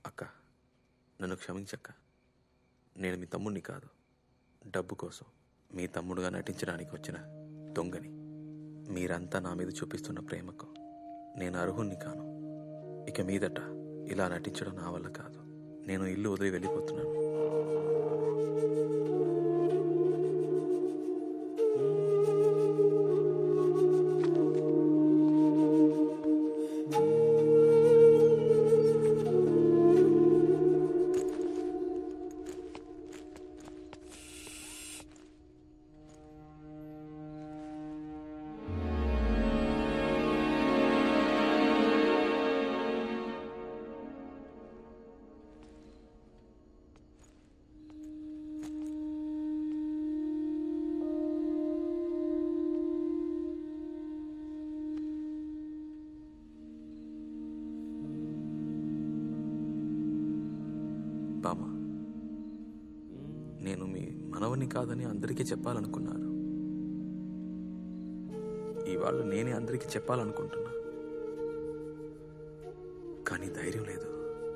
అక్క నన్ను క్షమించక్క నేను మీ తమ్ముడిని కాదు డబ్బు కోసం మీ తమ్ముడుగా నటించడానికి వచ్చిన దొంగని మీరంతా నా మీద చూపిస్తున్న ప్రేమకు నేను అర్హుణ్ణి కాను ఇక మీదట ఇలా నటించడం నా వల్ల కాదు నేను ఇల్లు వదిలి వెళ్ళిపోతున్నాను బామ్మ నేను మీ మనవని కాదని అందరికీ చెప్పాలనుకున్నారు ఇవాళ నేనే అందరికీ చెప్పాలనుకుంటున్నా కానీ ధైర్యం లేదు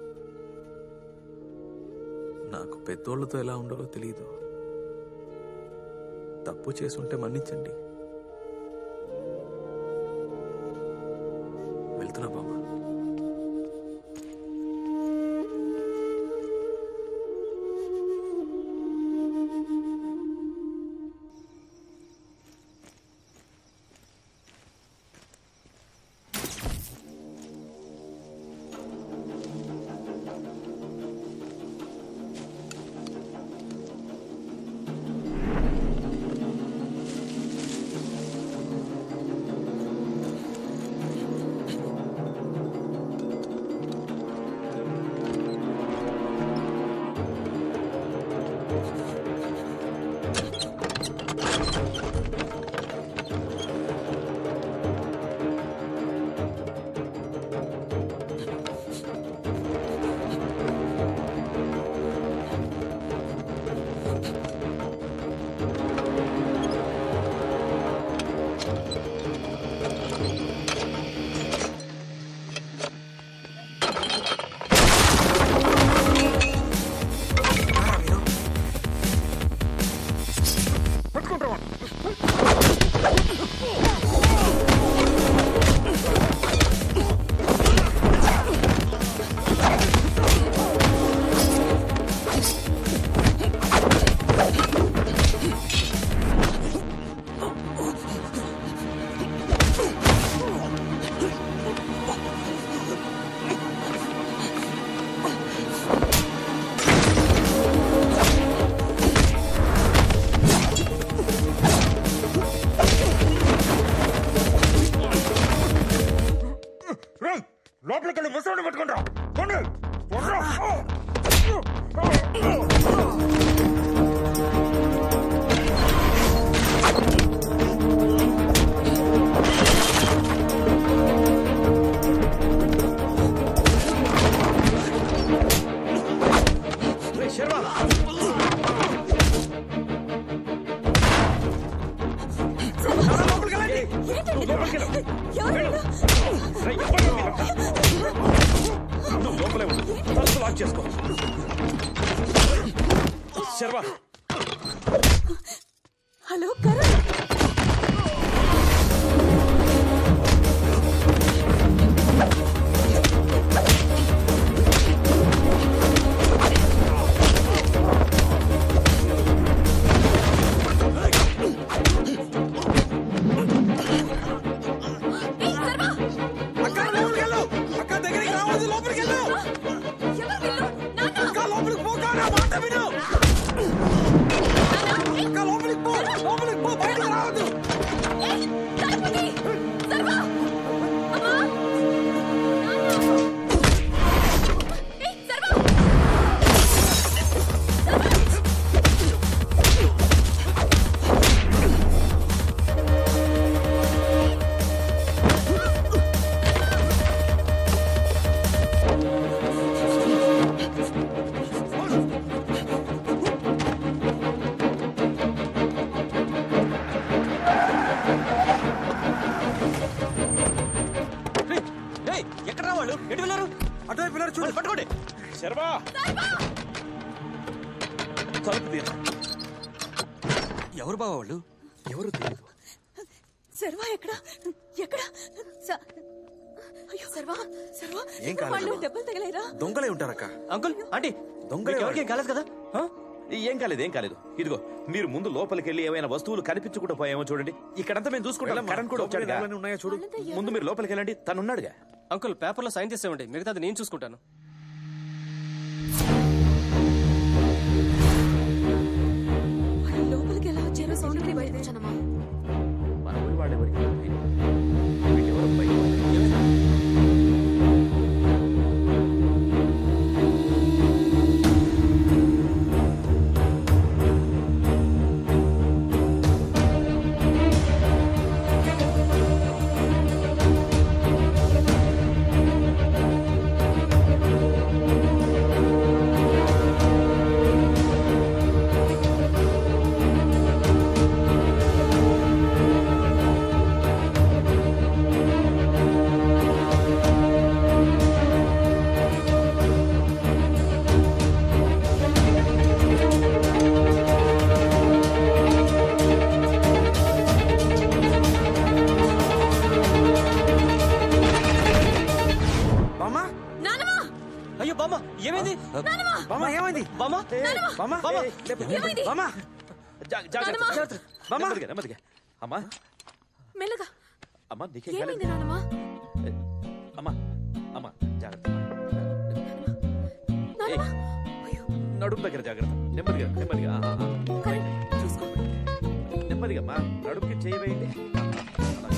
నాకు పెద్దోళ్ళతో ఎలా ఉండాలో తెలియదు తప్పు చేసుంటే మన్నించండి వెళ్తున్నా బామ్మ లోపలికి వెళ్ళి ముసలి పట్టుకుంటా కొండు నువ్వు లోపలే ఉండు తలుపు లాక్ చేసుకో శర్వా హలో కరణ్ అక్క లోపలికి వెళ్ళు అక్క దగ్గరికి రావద్దు లోపలికి వెళ్ళు అక్క లోపలికి పో కాదు, నా మాట విను అక్క లోపలికి పో లోపలికి పో బయటకు రావద్దు శర్వా తలుపు తీరా ఎవరు బావ వాళ్ళు ఎవరు తెలియదు సర్వా ఎక్కడ ఎక్కడ స- అయ్యో సర్వా సర్వా ఏం కాలేదు. వాళ్ళు దెబ్బలు తగిలేరా దొంగలే ఉంటారక్క అంకుల్ ఆంటీ దొంగలే మీకు ఎవరికేం కాలేదు కదా ఆ? ఏం కాలేదు ఏం కాలేదు ఇదిగో మీరు ముందు లోపలికి వెళ్ళి ఏమైనా వస్తువులు కనిపించకుండా పోయామో చూడండి ఇక్కడంతా మేము చూసుకుంటాం వెళ్ళమ్మా. కరణ్ కూడా లోపలికి వచ్చాడుగా ఎవరైనా ఉన్నాయా చూడు వాళ్ళంతా ఎవరు? ముందు మీరు లోపలికి వెళ్ళండి తను ఉన్నాడుగా అంకుల్ పేపర్లో సైన్ చేసేవండి మిగతాది నేను చూసుకుంటాను వాళ్ళు లోపలికి ఎలా వచ్చారో సౌండ్ కి బయట వచ్చానమ్మా మన ఊరి వాళ్ళు ఎవరికి తెలియదు. వీళ్ళెవరో బయట వాళ్ళు. బామ్మ నానమ్మా అయ్యో బామ్మ ఏమైంది బామ్మ ఏమైంది బామ్మ బామ్మ బామ్మ. ఏమైంది బామ్మ జా- జాగ్రత్త, నానమ్మ. జాగ్రత్త. బామ్మ. నెమ్మదిగా నెమ్మదిగా అమ్మా మెల్లగా అమ్మా నీకేం ఏమైంది కాలేదు నానమ్మా అమ్మా అమ్మా జాగ్రత్త నానమ్మా అయ్యో నడుము దగ్గర జాగ్రత్త నెమ్మదిగా నెమ్మదిగా ఆ, ఆ, ఆ. కరెక్ట్ చూసుకో నెమ్మదిగా అమ్మా నడుముకి చేయి వేయండి అలా.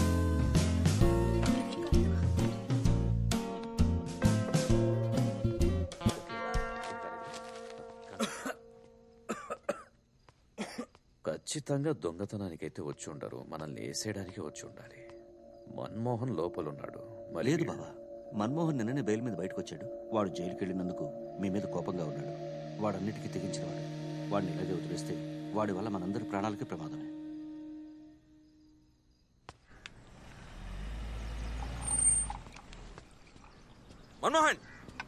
ఖచ్చితంగా దొంగతనానికైతే వచ్చి ఉండరు మనల్ని వేసేయడానికి వచ్చి ఉండాలి మన్మోహన్ లోపలున్నాడు మరి లేదు బావా మన్మోహన్ నిన్ననే బెయిల్ మీద బయటకు వచ్చాడు వాడు జైలుకి వెళ్ళినందుకు మీ మీద కోపంగా ఉన్నాడు వాడన్నిటికీ తెగించినవాడు వాడిని ఇలాగే వదిలేస్తే వాడి వల్ల మనందరి ప్రాణాలకి ప్రమాదమే మన్మోహన్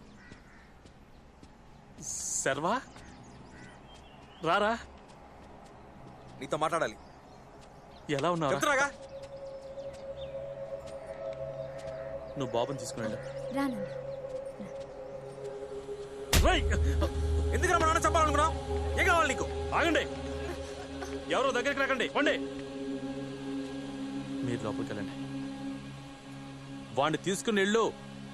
శర్వా రారా నీతో మాట్లాడాలి ఎలా ఉన్నావు చెప్తున్నాగా నువ్వు బాబుని తీసుకుని వెళ్ళు రానండి రేయ్! ఎందుకు మా నాన్న చెప్పాలనుకున్నావు ఏం కావాలి నీకు ఆగండి ఎవరో దగ్గరికి రాకండి పండి మీరు లోపలికి వెళ్ళండి వాడిని తీసుకుని వెళ్ళు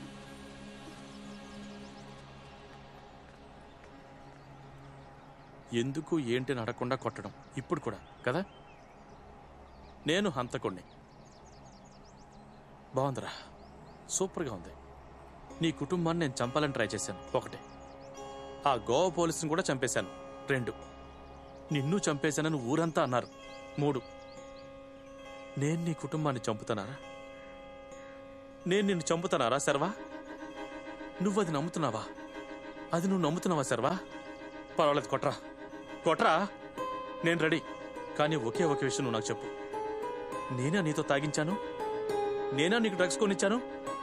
ఎందుకు ఏంటి అని అడగకుండా కొట్టడం ఇప్పుడు కూడా కదా నేను హంతకుణ్ణి బాగుందిరా సూపర్గా ఉంది నీ కుటుంబాన్ని నేను చంపాలని ట్రై చేశాను ఒకటి ఆ గోవా పోలీసుని కూడా చంపేశాను రెండు నిన్ను చంపేశానని ఊరంతా అన్నారు మూడు నేను నీ కుటుంబాన్ని చంపుతానారా నేను నిన్ను చంపుతానారా శర్వా నువ్వు అది నమ్ముతున్నావా అది నువ్వు నమ్ముతున్నావా శర్వా పర్వాలేదు కొట్రా కొట్రా నేను రెడీ కానీ ఒకే ఒక విషయం నువ్వు నాకు చెప్పు నేనా నీతో తాగించాను నేనా నీకు డ్రగ్స్ కొనిచ్చాను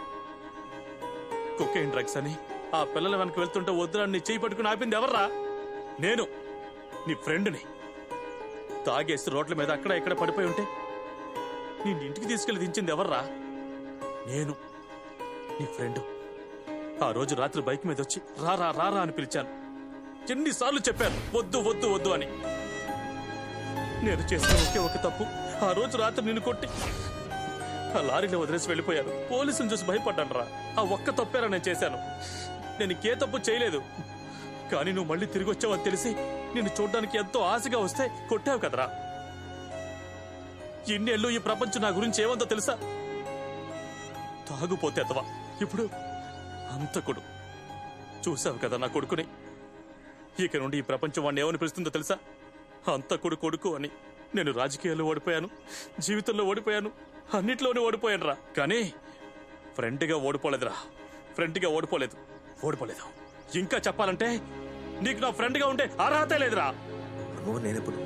కుకేన్ డ్రగ్స్ అని ఆ పిల్లల వెనక్కి వెళ్తుంటే వద్దురా నీ చేయి పట్టుకుని ఆపింది ఎవర్రా నేను నీ ఫ్రెండ్ని తాగేసి రోడ్ల మీద అక్కడ ఇక్కడ పడిపోయి ఉంటే నేను ఇంటికి తీసుకెళ్లి దించింది ఎవర్రా నేను నీ ఫ్రెండ్ ఆ రోజు రాత్రి బైక్ మీద వచ్చి రా రా రా రా అని పిలిచాను ఎన్నిసార్లు చెప్పాను వద్దు వద్దు వద్దు అని నేను చేసిన ఒకే ఒక తప్పు ఆ రోజు రాత్రి నిన్ను కొట్టి ఆ లారీలో వదిలేసి వెళ్ళిపోయాను పోలీసులు చూసి భయపడ్డాను రా ఆ ఒక్క తప్పేరా నేను చేశాను నేను ఇంకే తప్పు చేయలేదు కానీ నువ్వు మళ్ళీ తిరిగి వచ్చావని తెలిసి నిన్ను చూడడానికి ఎంతో ఆశగా వస్తే కొట్టావు కదరా ఇన్నేళ్ళు ఈ ప్రపంచం నా గురించి ఏమందో తెలుసా తాగుపోతే అతవా ఇప్పుడు అంతకుడు చూసావు కదా నా కొడుకుని ఇక నుండి ఈ ప్రపంచం వాడిని ఏమని పిలుస్తుందో తెలుసా అంతకుడు కొడుకు అని నేను రాజకీయాల్లో ఓడిపోయాను జీవితంలో ఓడిపోయాను అన్నిట్లోనే ఓడిపోయాను రా కానీ ఫ్రెండ్గా ఓడిపోలేదురా ఫ్రెండ్గా ఓడిపోలేదు ఓడిపోలేదు ఇంకా చెప్పాలంటే నీకు నా ఫ్రెండ్గా ఉంటే అర్హతే లేదురా మన్మోహన్ నేనెప్పుడు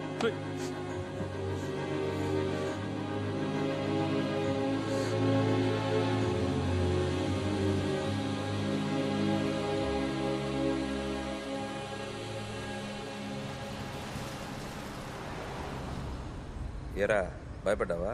ఏరా భయపడ్డావా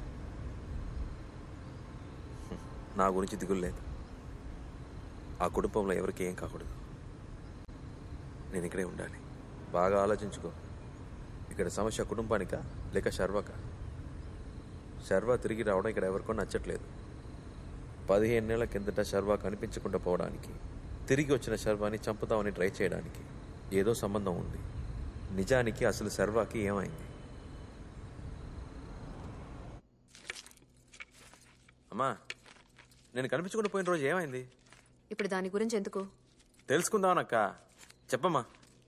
హ్మ్, నా గురించి దిగులు లేదు ఆ కుటుంబంలో ఎవరికి ఏం కాకూడదు నేను ఇక్కడే ఉండాలి బాగా ఆలోచించుకో ఇక్కడ సమస్య కుటుంబానికా లేక శర్వకా శర్వ తిరిగి రావడం ఇక్కడ ఎవరికో నచ్చట్లేదు పదిహేను నెలల కిందట శర్వ కనిపించకుండా పోవడానికి తిరిగి వచ్చిన శర్వాని చంపుతామని ట్రై చేయడానికి ఏదో సంబంధం ఉంది నిజానికి అసలు శర్వాకి ఏమైంది అమ్మా నేను కనిపించకుండా పోయిన రోజు ఏమైంది ఇప్పుడు దాని గురించి ఎందుకు తెలుసుకుందామనక్క చెప్పమ్మా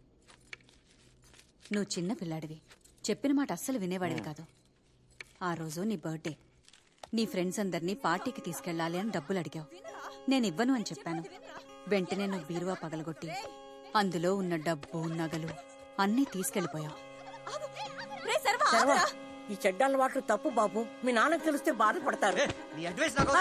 నువ్వు చిన్న పిల్లాడివి చెప్పిన మాట అస్సలు వినేవాడివి కాదు ఆ రోజు నీ బర్త్డే నీ ఫ్రెండ్స్ అందరినీ పార్టీకి తీసుకెళ్ళాలి అని డబ్బులు అడిగావు నేను ఇవ్వను అని చెప్పాను వెంటనే నువ్వు బీరువా పగలగొట్టి అందులో ఉన్న డబ్బు నగలు అన్నీ తీసుకెళ్లిపోయావు శర్వ, ఈ చెడ్డ అలవాట్లు తప్పు బాబు మీ నాన్నకు తెలిస్తే బాధపడతారు నీ అడ్వైస్ నాకు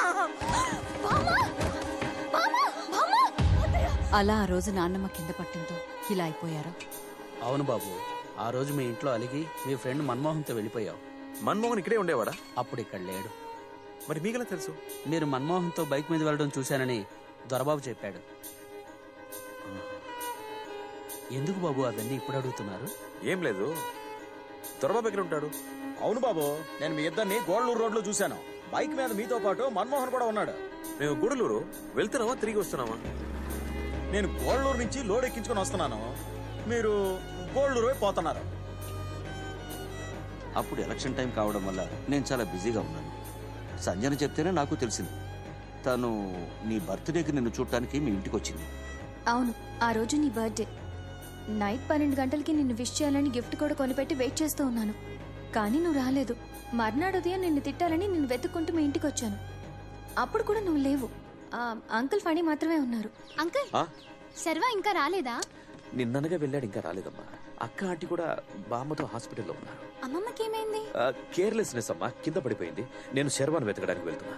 అలా ఆ రోజు నాన్నమ్మ కింద పట్టంతో ఇలా అయిపోయారు అవును బాబు ఆ రోజు మీ ఇంట్లో అలిగి మీ ఫ్రెండ్ మన్మోహన్తో వెళ్ళిపోయావు మన్మోహన్ ఇక్కడే ఉండేవాడా అప్పుడు ఇక్కడ లేడు మరి మీకెలా తెలుసు మీరు మన్మోహన్తో బైక్ మీద వెళ్ళడం చూశానని దొరబాబు చెప్పాడు ఎందుకు బాబు అవన్నీ ఇప్పుడు అడుగుతున్నారు ఏం లేదు దొరబాబు ఎక్కడ ఉంటాడు అవును బాబు నేను మీ ఇద్దరిని గోడలూరు రోడ్లో చూశాను బైక్ మీద మీతో పాటు మన్మోహన్ కూడా ఉన్నాడు మేము గుడలూరు వెళ్తున్నావా తిరిగి వస్తున్నావా నేను గోడలూరు నుంచి లోడ్ ఎక్కించుకొని వస్తున్నాను మీరు గోడలూరు వైపు పోతున్నారు అప్పుడు ఎలక్షన్ టైం కావడం వల్ల నేను చాలా బిజీగా ఉన్నాను సంజన చెప్తేనే నాకు తెలిసింది తను నీ బర్త్డేకి నిన్ను చూడటానికి మీ ఇంటికి వచ్చింది అవును ఆ రోజు నీ బర్త్డే నైట్ పన్నెండు గంటలకి నిన్ను విష్ చేయాలని గిఫ్ట్ కూడా కొనిపెట్టి వెయిట్ చేస్తూ ఉన్నాను కానీ నువ్వు రాలేదు మర్నాడు ఉదయం నిన్ను తిట్టాలని నిన్ను వెతుక్కుంటూ మీ ఇంటికి వచ్చాను అప్పుడు కూడా నువ్వు లేవు ఆ, అంకుల్ ఫణి మాత్రమే ఉన్నారు అంకుల్ ఆ? శర్వ ఇంకా రాలేదా నిన్ననగా వెళ్ళాడు ఇంకా రాలేదమ్మా అక్క ఆంటీ కూడా బామ్మతో హాస్పిటల్లో ఉన్నారు అమ్మమ్మకి ఏమైంది కేర్లెస్నెస్ అమ్మా కింద పడిపోయింది నేను శర్వాన్ని వెతకడానికి వెళ్తున్నా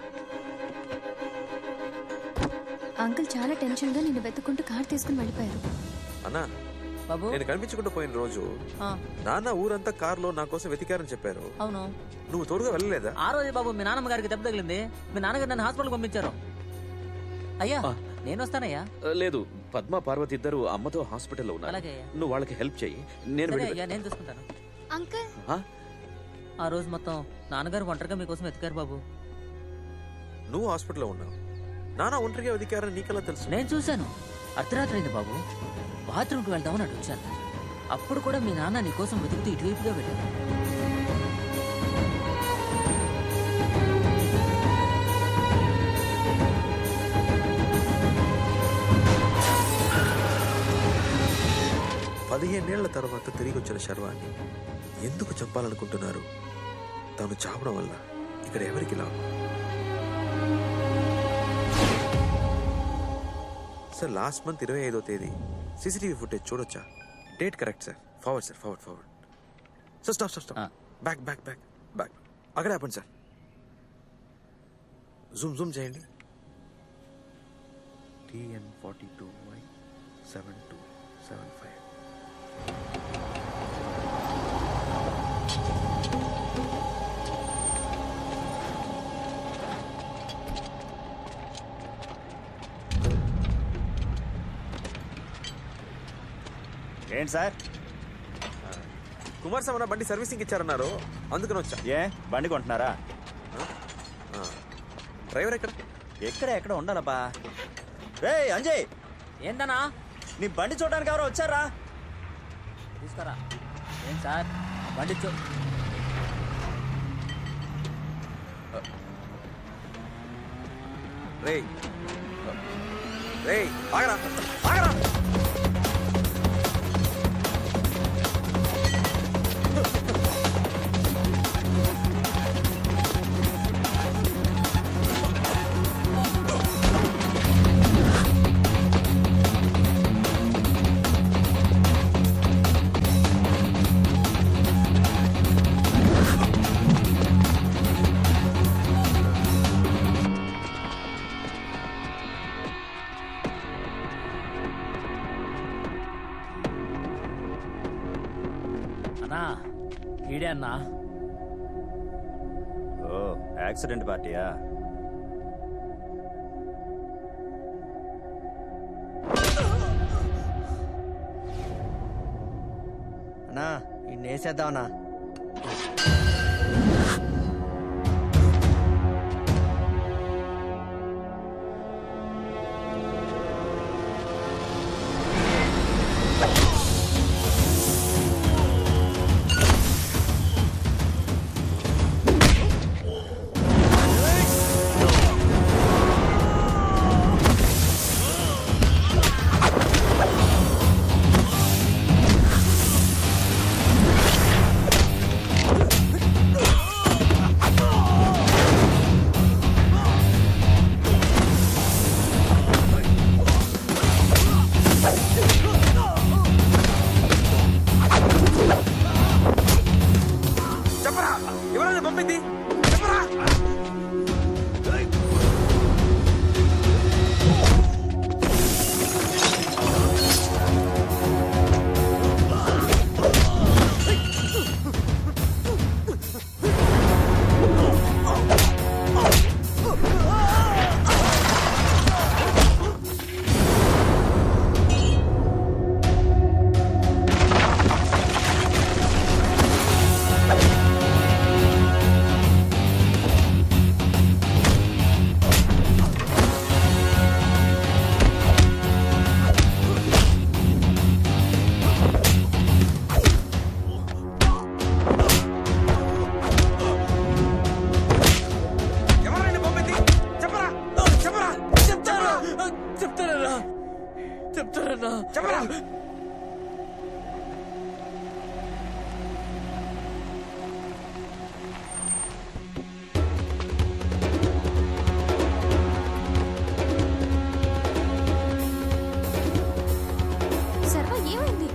అంకుల్ చాలా టెన్షన్ గా నిన్ను వెతుక్కుంటూ కార్ తీసుకుని వెళ్ళిపోయారు అన్నా బాబు నేను కనిపించకుండా పోయిన రోజు ఆ, నాన్న ఊరంతా కారులో నా కోసం వెతికారని చెప్పారు అవును నువ్వు తోడుగా వెళ్ళలేదా ఆ రోజే బాబు మీ నాన్నమ్మ గారికి దెబ్బ తగిలింది మీ నాన్నగారు నన్ను హాస్పిటల్ పంపించారు అయ్యా ఆ. నేను వస్తానయ్యా ఆ, లేదు పద్మ పార్వతి ఇద్దరు అమ్మతో హాస్పిటల్లో ఉన్నారు అలాగే అయ్యా. నువ్వు వాళ్ళకి హెల్ప్ చేయి నేను సరే వెళ్ళి అయ్యా నేను చూసుకుంటాను అంకుల్ ఆ? ఆ రోజు మొత్తం నాన్నగారు ఒంటరిగా మీకోసం వెతికారు బాబు నువ్వు హాస్పిటల్లో ఉన్నావు నాన్న ఒంటరిగా వెతికారని నీకెలా తెలుసు నేను చూశాను అర్ధరాత్రి అయింది బాబు బాత్రూమ్కి వెళ్దామని అటు వచ్చాను అప్పుడు కూడా మీ నాన్న నీ కోసం వెతుకుతూ ఇటువైపుగా వెళ్ళాడు పదిహేనేళ్ల తర్వాత తిరిగి వచ్చిన శర్వాన్ని ఎందుకు చంపాలనుకుంటున్నారు తాను చావడం వల్ల ఇక్కడ ఎవరికి లాభం సార్ లాస్ట్ మంత్ ఇరవై ఐదో తేదీ సీసీటీవీ ఫుటేజ్ చూడొచ్చా date correct sir forward sir forward forward sir stop stop stop ఆ. బ్యాక్ బ్యాక్ బ్యాక్ బ్యాక్ అక్కడే ఆపండి సార్ జూమ్ జూమ్ చేయండి TN forty two Y seven two seven five ఏంటి sir Kumar సమన బండి సర్వీసింగ్ ఇచ్చారన్నారు అందుకని వచ్చా ఏ బండి కొంటున్నారా డ్రైవర్ ఎక్కడ ఎక్కడ ఎక్కడ ఉండాలబ్బా రే అంజయ్ ఏందన్నా నీ బండి చూడడానికి ఎవరో వచ్చారా తీసుకురా ఏం సార్ బండి చూ రే రే ఆగరా ఆగరా అన్నా ఈడే అన్నా యాక్సిడెంట్ పార్టీయా అన్నా ఇన్ని వేసేద్దామన్నా చెప్పరా ఎవరైనా పంపింది చెప్పరా ఎవరైనా పంపింది చెప్పరా చెప్పరా చెప్తారా చెప్తానన్నా చెప్తానన్నా చెప్పరా సర్వ ఏమైంది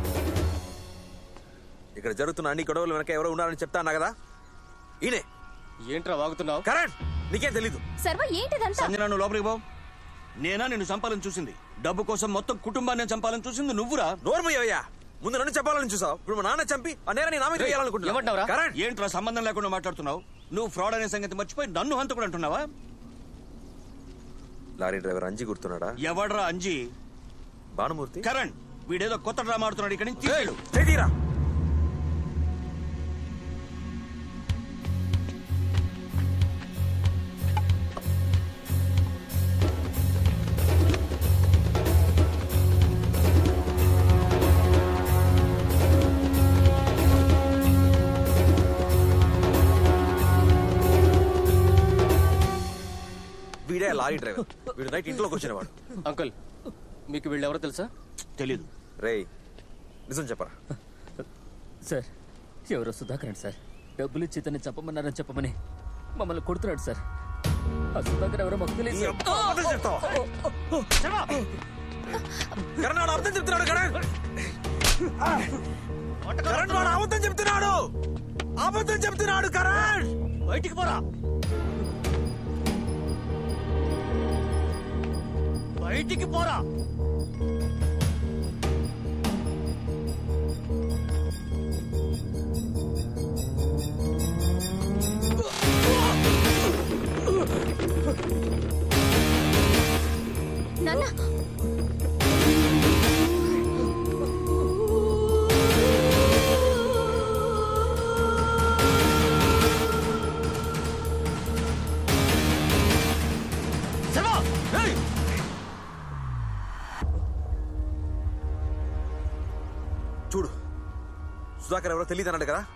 ఇక్కడ జరుగుతున్న అన్ని గొడవలు వెనక ఎవరో ఉన్నారని చెప్తా అన్నా కదా ఈయనే ఏంట్రా వాగుతున్నావు కరణ్ నీకేం తెలీదు సర్వ ఏంటిదంతా సంజన నువ్వు లోపలికి పో నేనా నిన్ను చంపాలని చూసింది డబ్బు కోసం మొత్తం కుటుంబాన్ని చంపాలని చూసింది నువ్వురా నోర్మయ్యా ముందు నన్ను చెప్పాలని చూసావు ఇప్పుడు మా నాన్న చంపి ఆ నేరని నా మీద వేయాలనుకుంటున్నా కరణ్ ఏంట్రా సంబంధం లేకుండా మాట్లాడుతున్నావు నువ్వు ఫ్రాడ్ అనే సంగతి మర్చిపోయి నన్ను హంతకుడు అంటున్నావా లారీ డ్రైవర్ అంజి గుర్తున్నాడా ఎవడ్రా అంజి భానుమూర్తి కరణ్ వీడేదో కొత్త డ్రామా ఆడుతున్నాడు ఇక్కడి నుంచి తీసుకెళ్ళు. చేదీరా వీడే లారీ డ్రైవర్ వీడు నైట్ ఇంట్లోకి వచ్చినవాడు అంకుల్ మీకు వీళ్ళెవరో తెలుసా తెలీదు రేయ్ నిజం చెప్పరా సార్ ఎవరో సుధాకర్ అండి సార్ డబ్బులు ఇచ్చి ఇతన్ని చెప్పమన్నారని చెప్పమని మమ్మల్ని కొడుతున్నాడు సార్ ఆ సుధాకర్ ఎవరో మాకు తెలియదు సార్. అబద్ధం చెప్తావా? కరణ్ వాడు అబద్ధం చెప్తున్నాడు కరణ్ కరణ్ వాడు అబద్ధం చెప్తున్నాడు అబద్ధం చెప్తున్నాడు కరణ్ బయటికి పోరా బయటికి పోరా నాన్న చూడు సుధాకర్ ఎవరో తెలియదు అన్నాడు కదా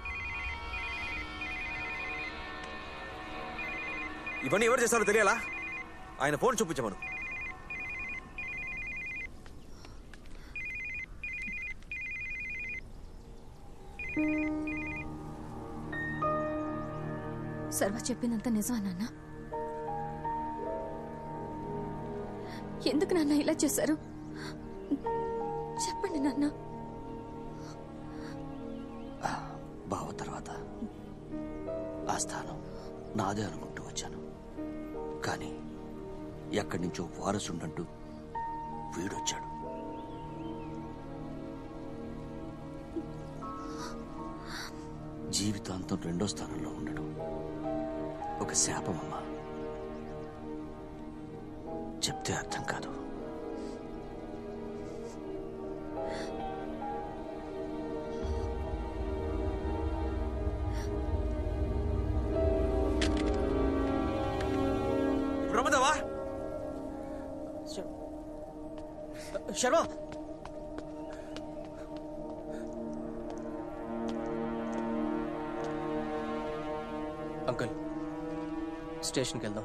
ఇవన్నీ ఎవరు చేస్తారో తెలియాలా ఆయన ఫోన్ చూపించమను సర్వ చెప్పిందంత నిజమా నాన్న ఎందుకు నాన్న ఇలా చేశారు చెప్పండి నాన్న బావ తర్వాత ఆ స్థానం నాదే అనుకుంటూ వచ్చాను కానీ ఎక్కడి నుంచో వారసుండంటూ వీడొచ్చాడు జీవితాంతం రెండో స్థానంలో ఉండడం ఒక శాపం అమ్మా చెప్తే అర్థం కాదు రమ్మదావా శర్మ అంకుల్ స్టేషన్కి వెళ్దాం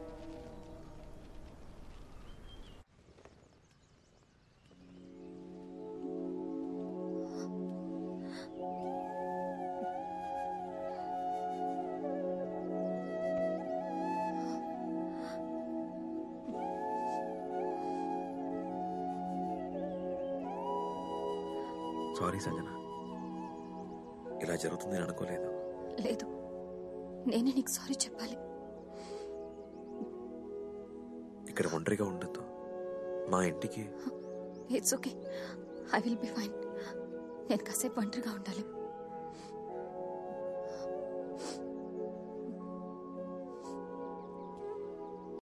సారీ సంజన ఇలా జరుగుతుంది అని అనుకోలేదు లేదు నేనే నీకు సారీ చెప్పాలి ఇక్కడ ఒంటరిగా ఉండొద్దు మా ఇంటికి it's okay I will be fine నేను కాసేపు ఒంటరిగా ఉండాలి